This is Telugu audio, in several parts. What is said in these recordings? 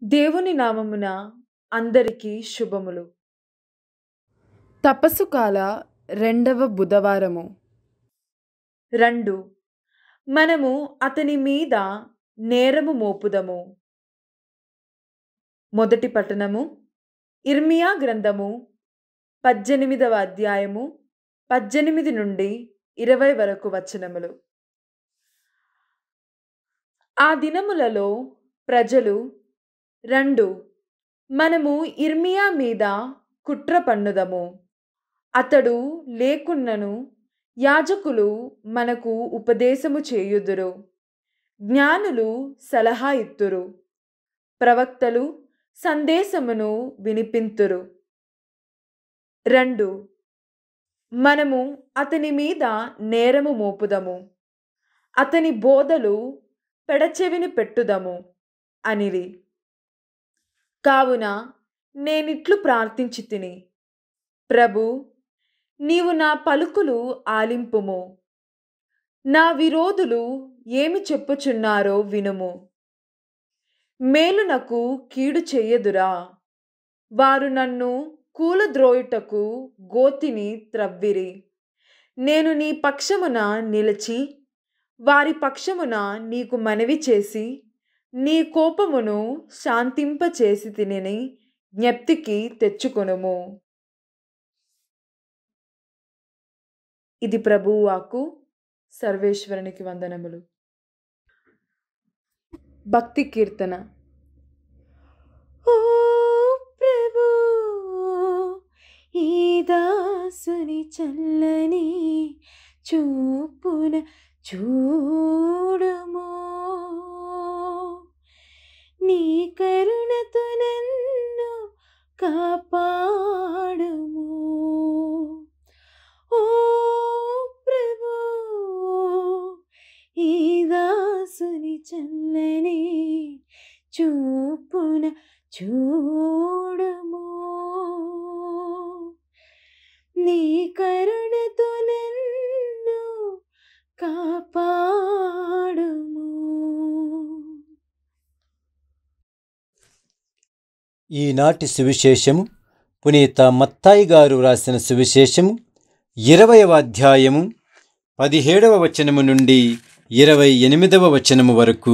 దేవుని నామమున అందరికీ శుభములు తపస్సు కాల రెండవ బుధవారము రెండు మనము అతని మీద నేరము మోపుదము మొదటి పట్టణము ఇర్మియా గ్రంథము పద్దెనిమిదవ అధ్యాయము పద్దెనిమిది నుండి ఇరవై వరకు వచనములు ఆ దినములలో ప్రజలు రెండు మనము ఇర్మియా మీద కుట్ర పన్నుదము అతడు లేకున్నను యాజకులు మనకు ఉపదేశము చేయుదురు జ్ఞానులు సలహా ఇత్తురు ప్రవక్తలు సందేశమును వినిపింతురు రెండు మనము అతని మీద నేరము మోపుదము అతని బోధలు పెడచెవిని పెట్టుదము అనిరి కావున నేనిట్లు ప్రార్థించి తిని ప్రభు నీవు నా పలుకులు ఆలింపుము నా విరోధులు ఏమి చెప్పుచున్నారో వినుము మేలునకు కీడు చెయ్యదురా వారు నన్ను కూలద్రోయుటకు గోతిని త్రవ్విరి నేను నీ పక్షమున నిలిచి వారి పక్షమున నీకు మనవి చేసి నీ కోపమును శాంతింపచేసి తినని జ్ఞప్తికి తెచ్చుకొనుము ఇది ప్రభువు వాక్కు సర్వేశ్వరునికి వందనములు భక్తి కీర్తన ఓ ప్రభు ఈ దాసుని చల్లని చూపున చూడుము నీ కరుణతో నన్ను కాపాడుము ఓ ప్రభు ఈ దాసుని చల్లని చూపున చూడము నీ కరుణతో నన్ను కాపాడుము ఈనాటి సువిశేషము పునీత మత్తాయి గారు రాసిన సువిశేషము ఇరవయవ అధ్యాయము పదిహేడవ వచనము నుండి ఇరవై ఎనిమిదవ వచనము వరకు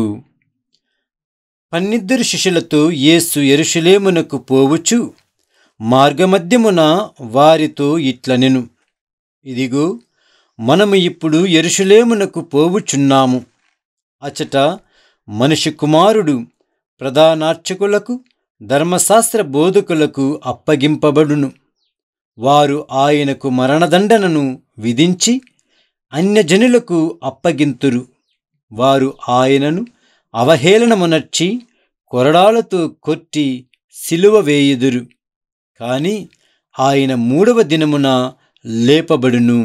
పన్నిద్దరు శిష్యులతో యేసు ఎరుషులేమునకు పోవుచు మార్గమధ్యమున వారితో ఇట్లనెను ఇదిగో మనము ఇప్పుడు ఎరుషులేమునకు పోవుచున్నాము అచట మనిషి కుమారుడు ప్రధానార్చకులకు ధర్మశాస్త్ర బోధకులకు అప్పగింపబడును వారు ఆయనకు మరణదండనను విధించి అన్యజనులకు అప్పగింతురు వారు ఆయనను అవహేళనమునర్చి కొరడాలతో కొట్టి సిలువ వేయుదురు కాని ఆయన మూడవ దినమున లేపబడును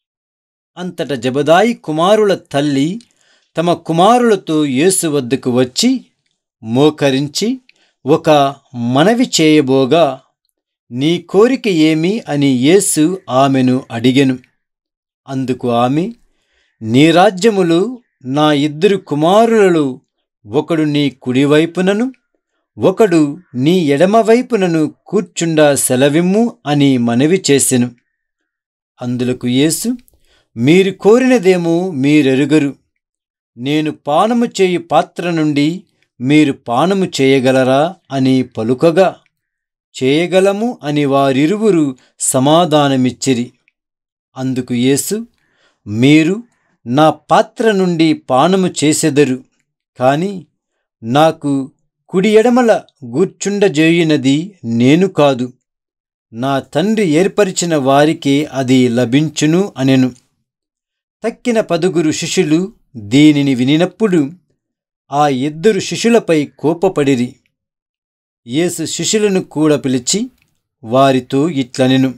అంతట జబదాయి కుమారుల తల్లి తమ కుమారులతో యేసు వద్దకు వచ్చి మోకరించి ఒక మనవి చేయబోగా నీ కోరిక ఏమి అని యేసు ఆమెను అడిగెను అందుకు ఆమె నీ రాజ్యములు నా ఇద్దరు కుమారులలో ఒకడు నీ కుడివైపునను ఒకడు నీ ఎడమవైపునను కూర్చుండా సెలవిమ్ము అని మనవి చేసెను అందులకు యేసు మీరు కోరినదేమో మీరెరుగరు నేను పానము చేయు పాత్ర నుండి మీరు పానము చేయగలరా అని పలుకగా చేయగలము అని వారిరువురు సమాధానమిచ్చిరి అందుకు యేసు మీరు నా పాత్ర నుండి పానము చేసెదరు కాని నాకు కుడి ఎడమల గూర్చుండజేయునది నేను కాదు నా తండ్రి ఏర్పరిచిన వారికే అది లభించును అనెను తక్కిన పదుగురు శిష్యులు దీనిని వినినప్పుడు ఆ ఇద్దరు శిష్యులపై కోపపడిరి యేసు శిష్యులను కూడా పిలిచి వారితో ఇట్లనెను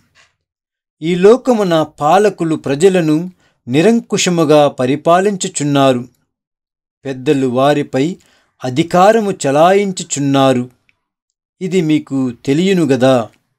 ఈ లోకమున పాలకులు ప్రజలను నిరంకుశముగా పరిపాలించుచున్నారు పెద్దలు వారిపై అధికారము చలాయించుచున్నారు ఇది మీకు తెలియను గదా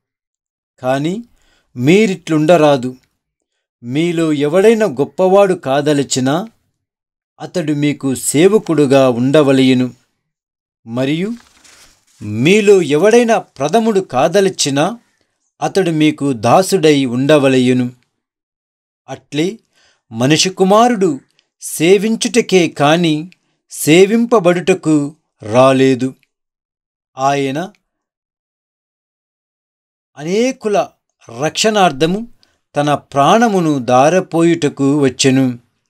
కాని మీరిట్లుండరాదు మీలో ఎవడైనా గొప్పవాడు కాదలిచినా అతడు మీకు సేవకుడుగా ఉండవలయును మరియు మీలో ఎవడైనా ప్రథముడు కాదలిచ్చినా అతడు మీకు దాసుడై ఉండవలయును అట్లే మనిషి కుమారుడు సేవించుటకే కాని సేవింపబడుటకు రాలేదు ఆయన అనేకుల రక్షణార్థము తన ప్రాణమును దారపోయుటకు వచ్చెను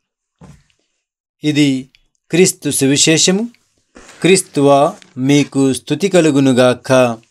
ఇది క్రీస్తు సువిశేషము క్రీస్తువా మీకు స్థుతి కలుగునుగాక